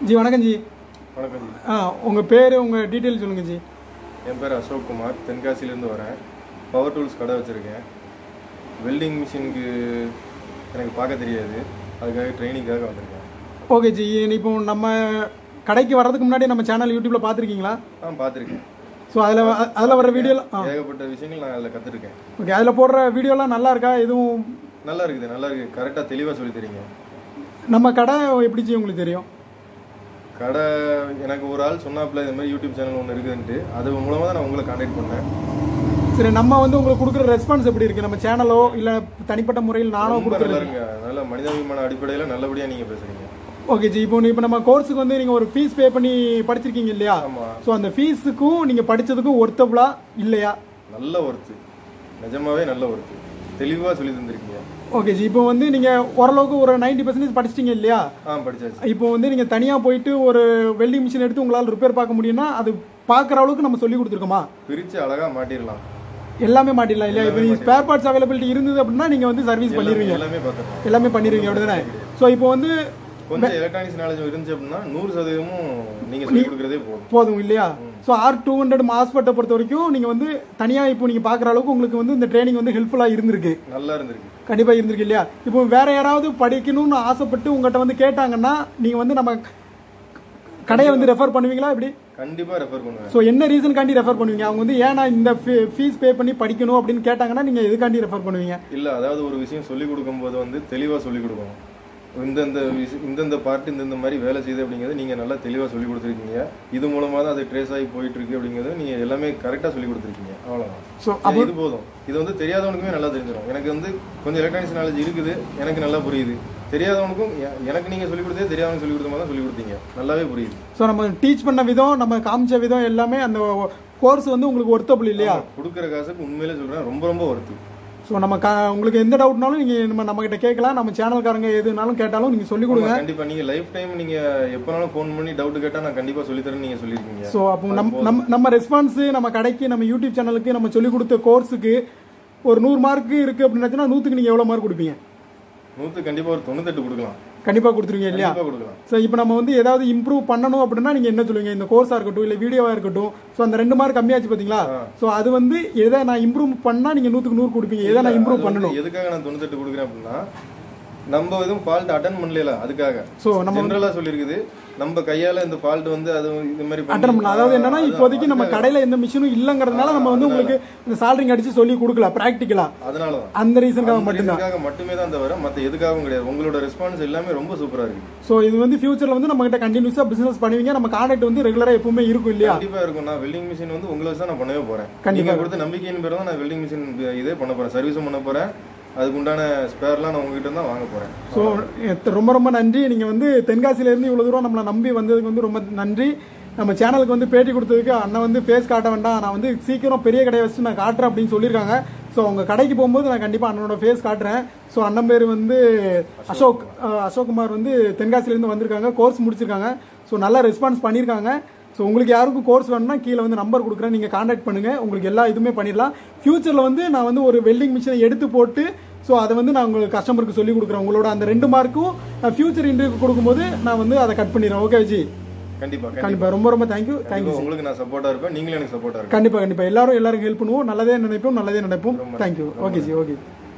G வணக்கம் G வணக்கம் G ஆ உங்கள் பேர் உங்கள் டீட்டெயில் சொல்லுங்கள் ஜி என் பேர் அசோக் குமார் தென்காசிலேருந்து வரேன் பவர் டூல்ஸ் கடை வச்சுருக்கேன் வெல்டிங் மிஷினுக்கு எனக்கு பார்க்க தெரியாது அதுக்காக ட்ரைனிங்காக வந்திருக்கேன் ஓகே ஜி இப்போ நம்ம கடைக்கு வர்றதுக்கு முன்னாடி நம்ம சேனல் யூடியூப்பில் பார்த்துருக்கீங்களா ஆ பார்த்துருக்கேன் ஸோ அதில் அதில் வர வீடியோலாம் ஆ ஏகப்பட்ட விஷயங்கள் நான் அதில் கற்றுருக்கேன் ஓகே அதில் போடுற வீடியோலாம் நல்லா இருக்கா எதுவும் நல்லா இருக்குது நல்லா இருக்குது கரெக்டாக தெளிவாக சொல்லி தரீங்க நம்ம கடை எப்படி ஜி உங்களுக்கு தெரியும் கடை எனக்கு ஒரு ஆள் சொன்னாப்புல இந்த மாதிரி யூடியூப் சேனல் ஒன்று இருக்குதுன்ட்டு அது மூலமாக தான் நான் உங்களை காண்டாக்ட் பண்ணேன் சரி நம்ம வந்து உங்களுக்கு கொடுக்குற ரெஸ்பான்ஸ் எப்படி இருக்குது நம்ம சேனலோ இல்லை தனிப்பட்ட முறையில் நானோ ரொம்ப நல்லா கொடுக்குறது இருக்குங்க நல்ல மனிதாபிமான அடிப்படையில் நல்லபடியாக நீங்கள் பேசுகிறீங்க ஓகே ஜி இப்போ இப்போ நம்ம கோர்ஸுக்கு வந்து நீங்கள் ஒரு ஃபீஸ் பே பண்ணி படிச்சிருக்கீங்க இல்லையா ஆமாம் ஸோ அந்த ஃபீஸுக்கும் நீங்கள் படித்ததுக்கும் ஒர்த்தபுளா இல்லையா நல்ல ஒர்த்து நிஜமாவே நல்ல ஒர்த்து தெளிவாக சொல்லி தந்திருக்கீங்க ஓகே ஜி இப்போ வந்து நீங்கள் ஓரளவுக்கு ஒரு நைன்டி பர்சன்டேஜ் படிச்சிட்டீங்க இல்லையா ஆ படிச்சாச்சு இப்போ வந்து நீங்கள் தனியாக போயிட்டு ஒரு வெல்டிங் மிஷின் எடுத்து உங்களால் ரிப்பேர் பார்க்க முடியும்னா அது பார்க்குற அளவுக்கு நம்ம சொல்லி கொடுத்துருக்கோமா பிரித்து அழகாக மாட்டிடலாம் எல்லாமே மாட்டிடலாம் இல்லையா இப்போ நீங்கள் ஸ்பேர் பார்ட்ஸ் அவைலபிலிட்டி இருந்தது அப்படின்னா நீங்கள் வந்து சர்வீஸ் பண்ணிடுவீங்க எல்லாமே பார்த்துருக்கோம் எல்லாமே பண்ணிடுவீங்க அப்படிதானே ஸோ இப்போ வந்து கொஞ்சம் எலக்ட்ரானிக்ஸ் நாலேஜ் இருந்துச்சு அப்படின்னா நூறு சதவீதமும் நீங்கள் சொல்லி கொடுக்குறதே போதும் போதும் இல்லையா ஸோ ஆர் டூ ஹண்ட்ரட் மாஸ்பெட்டை பொறுத்த வரைக்கும் நீங்கள் வந்து தனியாக இப்போ நீங்கள் பார்க்குற அளவுக்கு உங்களுக்கு வந்து இந்த ட்ரைனிங் வந்து ஹெல்ப்ஃபுல்லாக இருந்திருக்கு நல்லா இருந்திருக்கு கண்டிப்பாக இருந்திருக்கு இல்லையா இப்போ வேற யாராவது படிக்கணும்னு ஆசைப்பட்டு உங்கள்கிட்ட வந்து கேட்டாங்கன்னா நீங்கள் வந்து நம்ம கடையை வந்து ரெஃபர் பண்ணுவீங்களா இப்படி கண்டிப்பாக ரெஃபர் பண்ணுவேன் ஸோ என்ன ரீசனுக்காண்டி ரெஃபர் பண்ணுவீங்க அவங்க வந்து ஏன் நான் இந்த ஃபீஸ் பே பண்ணி படிக்கணும் அப்படின்னு கேட்டாங்கன்னா நீங்கள் எதுக்காண்டி ரெஃபர் பண்ணுவீங்க இல்லை அதாவது ஒரு விஷயம் சொல்லி கொடுக்கும்போது வந்து தெளிவாக சொல்லி கொடுக்கணும் இந்தந்த விஷ- இந்தந்த பார்ட் இந்தந்த மாதிரி வேலை செய்யுது அப்படிங்கிறது நீங்கள் நல்லா தெளிவாக சொல்லி கொடுத்துருக்கீங்க இது மூலமாக தான் அது ட்ரேஸ் ஆகி போயிட்டு இருக்கு அப்படிங்கிறது நீங்கள் எல்லாமே கரெக்டாக சொல்லி கொடுத்துருக்கீங்க அவ்வளோதான் ஸோ இது இது போதும் இது வந்து தெரியாதவனுக்குமே நல்லா தெரிஞ்சிடும் எனக்கு வந்து கொஞ்சம் எலக்ட்ரானிக்ஸ் நாலேஜ் இருக்குது எனக்கு நல்லா புரியுது தெரியாதவனுக்கும் எ- எனக்கு நீங்கள் சொல்லிக் கொடுத்தே தெரியாதவனுக்கு சொல்லிக் கொடுத்த மாதிரி தான் சொல்லிக் கொடுத்தீங்க நல்லாவே புரியுது ஸோ நம்ம டீச் பண்ண விதம் நம்ம காமிச்ச விதம் எல்லாமே அந்த கோர்ஸ் வந்து உங்களுக்கு ஒர்த்தபிள் இல்லையா கொடுக்குற காசுக்கு உண்மையிலே சொல்கிறேன் ரொம்ப ரொம்ப ஒர்த்து ஸோ நம்ம க உங்களுக்கு எந்த டவுட்னாலும் நீங்கள் நம்ம நம்மகிட்ட கேட்கலாம் நம்ம சேனல்காரங்க எதுனாலும் கேட்டாலும் நீங்கள் சொல்லிக் கொடுங்க கண்டிப்பா நீங்க லைஃப் டைம் நீங்க எப்பனாலும் ஃபோன் பண்ணி டவுட் கேட்டா நான் கண்டிப்பா சொல்லி தரேன் நீங்க சொல்லிருக்கீங்க ஸோ அப்போ நம் நம்ம நம்ம ரெஸ்பான்ஸு நம்ம கடைக்கு நம்ம யூடியூப் சேனலுக்கு நம்ம சொல்லிக் கொடுத்த கோர்ஸுக்கு ஒரு நூறு மார்க்கு இருக்குது அப்படின்னாச்சுன்னா நூற்றுக்கு நீங்கள் எவ்வளோ மார்க் கொடுப்பீங்க நூத்து கண்டிப்பா ஒரு தொண்ணூத்தெட்டு கொடுக்கலாம் கண்டிப்பாக கொடுத்துருவீங்க இல்லையா கண்டிப்பா கொடுக்கலாம் ஸோ இப்போ நம்ம வந்து ஏதாவது இம்ப்ரூவ் பண்ணணும் அப்படின்னா நீங்கள் என்ன சொல்லுவீங்க இந்த கோர்ஸாக இருக்கட்டும் இல்லை வீடியோவாக இருக்கட்டும் ஸோ அந்த ரெண்டு மார்க் கம்மியாச்சு பார்த்தீங்களா ஸோ அது வந்து எதை நான் இம்ப்ரூவ் பண்ணால் நீங்கள் நூற்றுக்கு நூறு கொடுப்பீங்க எதை நான் இம்ப்ரூவ் அது வந்து பண்ணணும் எதுக்காக நான் தொண்ணூத்தெட்டு கொடுக்குறேன் அப்படின்னா நம்ம எதுவும் ஃபால்ட் அட்டன் பண்ணல அதுக்காக ஸோ நம்ம ஜென்ரலா சொல்லியிருக்குது நம்ம கையால இந்த ஃபால்ட் வந்து அது இது மாதிரி பண்ணி- அட்டன் பண்ணலாம் அதாவது என்னன்னா அது- இப்போதைக்கு நம்ம கடையில் எந்த மிஷினும் இல்லைங்கிறதுனால நம்ம வந்து உங்களுக்கு இந்த சாலரிங் அடிச்சு சொல்லி கொடுக்கலாம் ப்ராக்டிக்கலா அதனாலதான் அந்த ரீசனுக்காக அந்த மட்டும்தான் reasonக்காக மட்டுமே தான் தவிர மத்த எதுக்காகவும் கிடையாது உங்களோட ரெஸ்பான்ஸ் எல்லாமே ரொம்ப சூப்பரா இருக்கு ஸோ இது வந்து ஃபியூச்சர்ல வந்து நம்ம கிட்ட கண்டினியூஸா பிசினஸ் பண்ணுவீங்க நம்ம கான்டாக்ட் வந்து ரெகுலரா எப்பவுமே இருக்கும் இல்லையா கண்டிப்பா இருக்கும் நான் வெல்டிங் மிஷின் வந்து உங்களை வச்சு தான் நான் பண்ணவே போறேன் கண்டிப்பா. நீங்க கொடுத்த நம்பிக்கையின் பேர் தான் நான் வெல்டிங் மிஷின் இதே பண்ண போறேன் சர்வீஸும் பண்ண போறேன் அதுக்கு உண்டான ஸ்பேர்லாம் நான் உங்ககிட்ட தான் வாங்க போறேன் ஸோ ரொம்ப ரொம்ப நன்றி நீங்கள் வந்து தென்காசியிலேருந்து இவ்வளோ தூரம் நம்மளை நம்பி வந்ததுக்கு வந்து ரொம்ப நன்றி நம்ம சேனலுக்கு வந்து பேட்டி கொடுத்ததுக்கு அண்ணன் வந்து ஃபேஸ் காட்ட வேண்டாம் நான் வந்து சீக்கிரம் பெரிய கடையை வச்சு நான் காட்டுறேன் அப்படின்னு சொல்லியிருக்காங்க ஸோ அவங்க கடைக்கு போகும்போது நான் கண்டிப்பாக அண்ணனோட ஃபேஸ் காட்டுறேன் ஸோ அண்ணன் பேர் வந்து அசோக் அஹ், அசோக் குமார் வந்து தென்காசியிலேருந்து வந்திருக்காங்க கோர்ஸ் முடிச்சிருக்காங்க ஸோ நல்லா ரெஸ்பான்ஸ் பண்ணியிருக்காங்க ஸோ உங்களுக்கு யாருக்கும் கோர்ஸ் வேணும்னா கீழே வந்து நம்பர் கொடுக்குறேன் நீங்கள் காண்டாக்ட் பண்ணுங்கள் உங்களுக்கு எல்லா இதுவுமே பண்ணிடலாம் ஃப்யூச்சரில் வந்து நான் வந்து ஒரு வெல்டிங் மிஷினை எடுத்து போட்டு ஸோ அதை வந்து நான் உங்களுக்கு கஸ்டமருக்கு சொல்லி கொடுக்குறேன் உங்களோட அந்த ரெண்டு மார்க்கும் நான் ஃபியூச்சர் இன்டர்வியூ கொடுக்கும்போது நான் வந்து அதை கட் பண்ணிடுறேன் ஓகே ஜி கண்டிப்பா கண்டிப்பா கண்டிப்பாக ரொம்ப ரொம்ப தேங்க்யூ தேங்க்யூ கண்டிப்பா உங்களுக்கு நான் சப்போர்ட்டா இருப்பேன் நீங்களும் எனக்கு சப்போர்ட்டா இருப்பேன் கண்டிப்பாக கண்டிப்பாக எல்லாரும் எல்லாரும் ஹெல்ப் பண்ணுவோம் நல்லதே நினைப்போம் நல்லதே நினைப்போம் தேங்க்யூ ஓகே ஜி ஓகே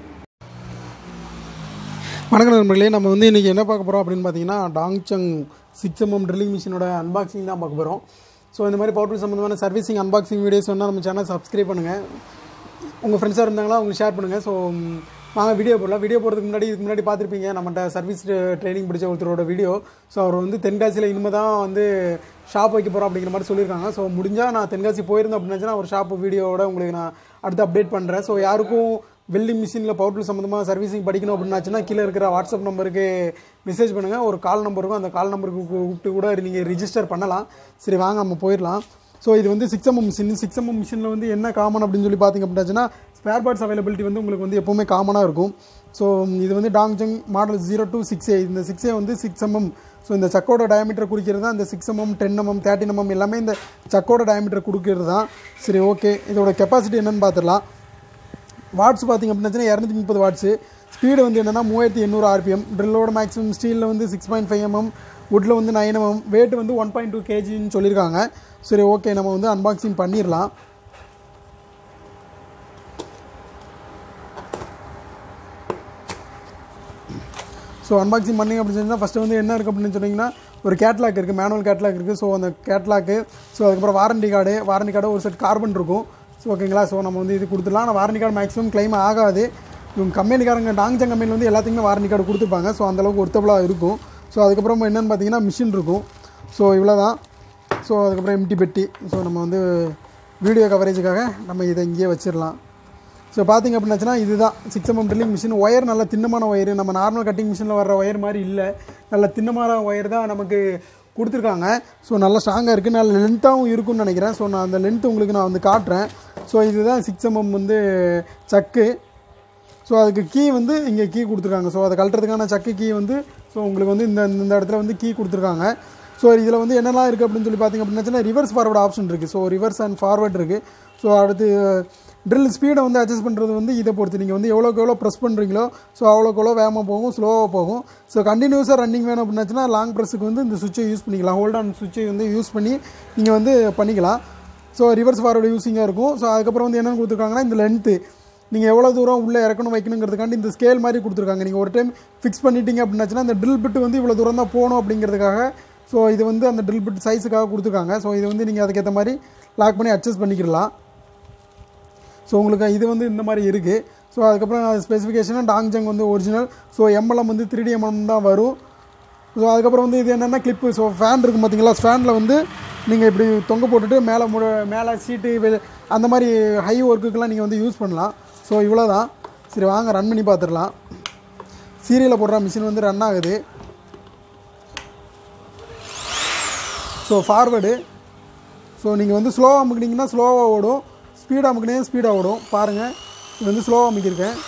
வணக்கம் நண்பர்களே நம்ம வந்து இன்றைக்கி என்ன பார்க்க போகிறோம் அப்படின்னு பார்த்தீங்கன்னா டாங்சங் சிக்ஸ் எம்எம் ட்ரில்லிங் மிஷினோட அன்பாக்சிங் தான் பார்க்க போகிறோம் ஸோ இந்த மாதிரி பவர் சம்மந்தமான சர்வீசிங் அன்பாக்சிங் வீடியோஸ் வேணால் நம்ம சேனல் சப்ஸ்கிரைப் பண்ணுங்கள் உங்கள் ஃப்ரெண்ட்ஸாக இருந்தாங்களா அவங்க ஷேர் பண்ணுங்கள் ஸோ வாங்க வீடியோ போடலாம் வீடியோ போடுறதுக்கு முன்னாடி இதுக்கு முன்னாடி பார்த்துருப்பீங்க நம்மகிட்ட சர்வீஸ் ட்ரைனிங் படித்த ஒருத்தரோட வீடியோ ஸோ அவர் வந்து தென்காசியில் இனிமேல் தான் வந்து ஷாப் வைக்க போகிறோம் அப்படிங்கிற மாதிரி சொல்லியிருக்காங்க ஸோ முடிஞ்சால் நான் தென்காசி போயிருந்தேன் அப்படின்னாச்சுன்னா ஒரு ஷாப் வீடியோவோட உங்களுக்கு நான் அடுத்து அப்டேட் பண்ணுறேன் ஸோ யாருக்கும் வெல்டிங் மிஷினில் பவர் டூல் சம்மந்தமாக சர்வீசிங் படிக்கணும் அப்படின்னாச்சுன்னா கீழே இருக்கிற வாட்ஸ்அப் நம்பருக்கு மெசேஜ் பண்ணுங்கள் ஒரு கால் நம்பர் இருக்கும் அந்த கால் நம்பருக்கு கூப்பிட்டு கூட நீங்கள் ரிஜிஸ்டர் பண்ணலாம் சரி வாங்க நம்ம போயிடலாம் ஸோ இது வந்து six MM machine six MM மிஷினில் வந்து என்ன காமன் அப்படின்னு சொல்லி பார்த்தீங்க அப்படின்னாச்சுன்னா ஸ்பேர் பார்ட்ஸ் அவைலபிலிட்டி வந்து உங்களுக்கு வந்து எப்போவுமே காமனாக இருக்கும் ஸோ இது வந்து Dongcheng model zero two six A இந்த சிக்ஸ் ஏ வந்து சிக்ஸ் எம்எம் ஸோ இந்த சக்கோட டயமீட்டர் குறிக்கிறது தான் இந்த six MM ten MM thirteen MM எல்லாமே இந்த சக்கோட டயமீட்டர் கொடுக்கிறது தான் சரி ஓகே இதோட கெப்பாசிட்டி என்னன்னு பார்த்துடலாம் வாட்ஸ் பார்த்திங்க அப்படின்னா இரநூத்தி முப்பது வாட்ஸு ஸ்பீடு வந்து என்னென்னா மூவாயிரத்தி எண்ணூறு ஆர்பிஎம் ட்ரில்லோட மேக்ஸிமம் ஸ்டீலில் வந்து சிக்ஸ் பாயிண்ட் ஃபைவ் எம்எம் வுட்டில் வந்து நைன் எம்எம் weight வந்து ஒன் பாயிண்ட் டூ கேஜின்னு சொல்லியிருக்காங்க சரி ஓகே நம்ம வந்து அன்பாக்சிங் பண்ணிடலாம் ஸோ அன்பாக்சிங் பண்ணிங்க அப்படின்னு சொன்னால் ஃபஸ்ட்டு வந்து என்ன இருக்குது அப்படின்னு சொன்னீங்கன்னா ஒரு கேட்லாக் இருக்குது மேனுவல் கேட்லாக் இருக்குது ஸோ அந்த கேட்லாக்கு ஸோ அதுக்கப்புறம் வாரண்டி கார்டு வாரண்டி கார்டு ஒரு செட் கார்பன் இருக்கும் ஸோ ஓகேங்களா ஸோ நம்ம வந்து இது கொடுத்துடலாம் ஆனால் வாரண்டி கார்டு மேக்ஸிமம் க்ளைம் ஆகாது இவங்க கம்பெனிக்காரங்க டாங்ஜங் கம்பெனியில் வந்து எல்லாத்துக்குமே வாரண்டி கார்டு கொடுத்துருப்பாங்க ஸோ அந்தளவுக்கு ஒர்த்தபுளாக இருக்கும் ஸோ அதுக்கப்புறம் என்னென்னு பார்த்தீங்கன்னா மிஷின் இருக்கும் ஸோ இவ்வளோ தான் ஸோ அதுக்கப்புறம் எம்டி பெட்டி ஸோ நம்ம வந்து வீடியோ கவரேஜுக்காக நம்ம இதை இங்கேயே வச்சிடலாம் ஸோ பார்த்திங்க அப்படின்னாச்சுன்னா இதுதான் six MM drilling machine wire நல்ல தின்னமான ஒயர் நம்ம நார்மல் கட்டிங் மிஷினில் வர்ற ஒயர் மாதிரி இல்லை நல்ல தின்னமான ஒயர் தான் நமக்கு கொடுத்துருக்காங்க ஸோ நல்லா ஸ்ட்ராங்காக இருக்குது நல்ல லென்த்தாகவும் இருக்கும்னு நினைக்கிறேன் ஸோ நான் அந்த லென்த் உங்களுக்கு நான் வந்து காட்டுறேன் ஸோ இதுதான் சிக்ஸ் எம்எம் வந்து சக்கு ஸோ அதுக்கு கீ வந்து இங்கே கீ கொடுத்துருக்காங்க ஸோ அதை கழட்டுறதுக்கான சக்கு கீ வந்து ஸோ உங்களுக்கு வந்து இந்த இந்த இடத்துல வந்து கீ கொடுத்துருக்காங்க ஸோ இதில் வந்து என்னெல்லாம் இருக்குது அப்படின்னு சொல்லி பார்த்தீங்க அப்படின்னா ரிவர்ஸ் ஃபார்வர்ட் ஆப்ஷன் இருக்குது ஸோ ரிவர்ஸ் அண்ட் ஃபார்வர்ட் இருக்குது ஸோ அடுத்து ட்ரில் ஸ்பீடை வந்து அட்ஜஸ்ட் பண்ணுறது வந்து இதை பொறுத்து நீங்கள் வந்து எவ்வளோக்கு எவ்வளோ ப்ரெஸ் பண்ணுறீங்களோ ஸோ அவ்வளோக்கு எவ்வளோ வேகமாக போகும் ஸ்லோவாக போகும் ஸோ கண்டினியூஸாக ரன்னிங் வேணும் அப்படின்னாச்சுன்னா லாங் ப்ரெஸ்ஸுக்கு வந்து இந்த சுவிட்சை யூஸ் பண்ணிக்கலாம் ஹோல்ட் ஆன் சுவிட்சை வந்து யூஸ் பண்ணி நீங்கள் வந்து பண்ணிக்கலாம் ஸோ ரிவர்ஸ் ஃபார்வர்டு யூஸிங்காக இருக்கும் ஸோ அதுக்கப்புறம் வந்து என்னென்னு கொடுத்துருக்காங்கன்னா இந்த லென்த்து நீங்கள் எவ்வளோ தூரம் உள்ளே இறக்கணும் வைக்கணுங்கிறதுக்காண்டி இந்த ஸ்கேல் மாதிரி கொடுத்துருக்காங்க நீங்கள் ஒரு டைம் ஃபிக்ஸ் பண்ணிட்டீங்க அப்படின்னாச்சுன்னா இந்த ட்ரில் பிட்டு வந்து இவ்வளோ தூரம் தான் போகணும் அப்படிங்கிறதுக்காக ஸோ இது வந்து அந்த ட்ரில் பிட் சைஸுக்காக கொடுத்துருக்காங்க ஸோ இது வந்து நீங்கள் அதுக்கேற்ற மாதிரி லாக் பண்ணி அட்ஜஸ்ட் பண்ணிக்கிடலாம் ஸோ உங்களுக்கு இது வந்து இந்த மாதிரி இருக்குது ஸோ அதுக்கப்புறம் ஸ்பெசிஃபிகேஷனாக டாங்ஜங் வந்து ஒரிஜினல் ஸோ எம்எல்எம் வந்து த்ரீ டி எம்எம் தான் வரும் ஸோ அதுக்கப்புறம் வந்து இது என்னென்னா கிளிப்பு ஸோ ஃபேன் இருக்கும் பார்த்தீங்களா ஃபேனில் வந்து நீங்கள் இப்படி தொங்க போட்டுட்டு மேலே முட மேலே சீட்டு வெ- அந்த மாதிரி ஹை ஒர்க்குக்கெலாம் நீங்கள் வந்து யூஸ் பண்ணலாம் ஸோ இவ்வளோ தான் சரி வாங்க ரன் பண்ணி பார்த்துடலாம் சீரியலில் போடுற மிஷின் வந்து ரன் ஆகுது ஸோ ஃபார்வேர்டு ஸோ நீங்கள் வந்து ஸ்லோவாக அமுக்குனீங்கன்னா ஸ்லோவாக ஓடும் ஸ்பீடாக அமுக்குனீங்கன்னா ஸ்பீடாக ஓடும் பாருங்கள் இது வந்து ஸ்லோவாக அமுக்கியிருக்கேன்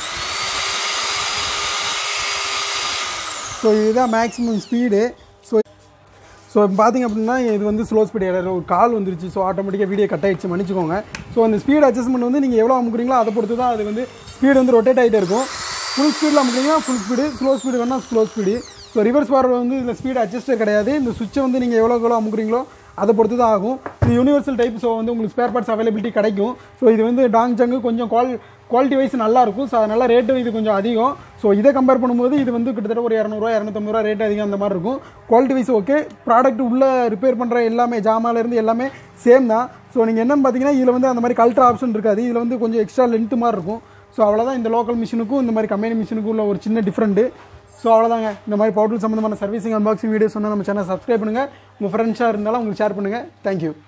ஸோ இதுதான் மேக்ஸிமம் ஸ்பீடு ஸோ ஸோ இப்போ பார்த்தீங்க அப்படின்னா இது வந்து ஸ்லோ ஸ்பீடு ஒரு கால் வந்துருச்சு ஸோ ஆட்டோமேட்டிக்காக வீடியோ கட் ஆயிடுச்சு மன்னிச்சுக்கோங்க ஸோ அந்த ஸ்பீட் அட்ஜஸ்ட்மெண்ட் வந்து நீங்கள் எவ்வளோ அமுக்குறீங்களோ அதை பொறுத்து தான் அது வந்து ஸ்பீடு வந்து ரொட்டேட் ஆகிட்டே இருக்கும் ஃபுல் ஸ்பீடில் அமுக்குறீங்கன்னா ஃபுல் ஸ்பீடு ஸ்லோ ஸ்பீடு வேணால் slow speed so reverse forward வந்து இதில் ஸ்பீடு அட்ஜஸ்டே கிடையாது இந்த சுவிட்சை வந்து நீங்கள் எவ்வளோ எவ்வளோ அமுக்குறீங்களோ அதை பொறுத்து தான் ஆகும் இது யூனிவர்சல் டைப் ஸோ வந்து உங்களுக்கு ஸ்பேர் பார்ட்ஸ் அவைலபிலிட்டி கிடைக்கும் ஸோ இது வந்து டாங் ஜங்கு கொஞ்சம் குவால் குவாலிட்டி வைஸ் நல்லா இருக்கும் ஸோ அதனால ரேட்டு இது கொஞ்சம் அதிகம் ஸோ இதை கம்பேர் பண்ணும்போது இது வந்து கிட்டத்தட்ட ஒரு இரநூறுவா இரநூத்தம்பது ரூபா ரேட் அதிகம் அந்த மாதிரி இருக்கும் குவாலிட்டி வைஸ் ஓகே ப்ராடக்ட் உள்ளே ரிப்பேர் பண்ணுற எல்லாமே ஜாமால இருந்து எல்லாமே சேம் தான் ஸோ நீங்கள் என்னன்னு பார்த்தீங்கன்னா இதில் வந்து அந்த மாதிரி கல்ட்ரா ஆப்ஷன் இருக்காது இதில் வந்து கொஞ்சம் எக்ஸ்ட்ரா லென்த்து மாதிரி இருக்கும் ஸோ அவ்வளோதான் இந்த லோக்கல் மிஷினுக்கும் இந்த மாதிரி கம்பெனி மிஷினுக்கும் உள்ள ஒரு சின்ன டிஃப்ரெண்ட்டு ஸோ அவ்வளோதாங்க இந்த மாதிரி பவுடர் சம்மந்தமான சர்வீசிங் அன்பாக்சிங் வீடியோஸ் சொன்னால் நம்ம சேனல் சப்ஸ்கிரைப் பண்ணுங்கள் உங்கள் ஃப்ரெண்ட்ஸாக இருந்தாலும் உங்களுக்கு ஷேர் பண்ணுங்கள் தேங்க்யூ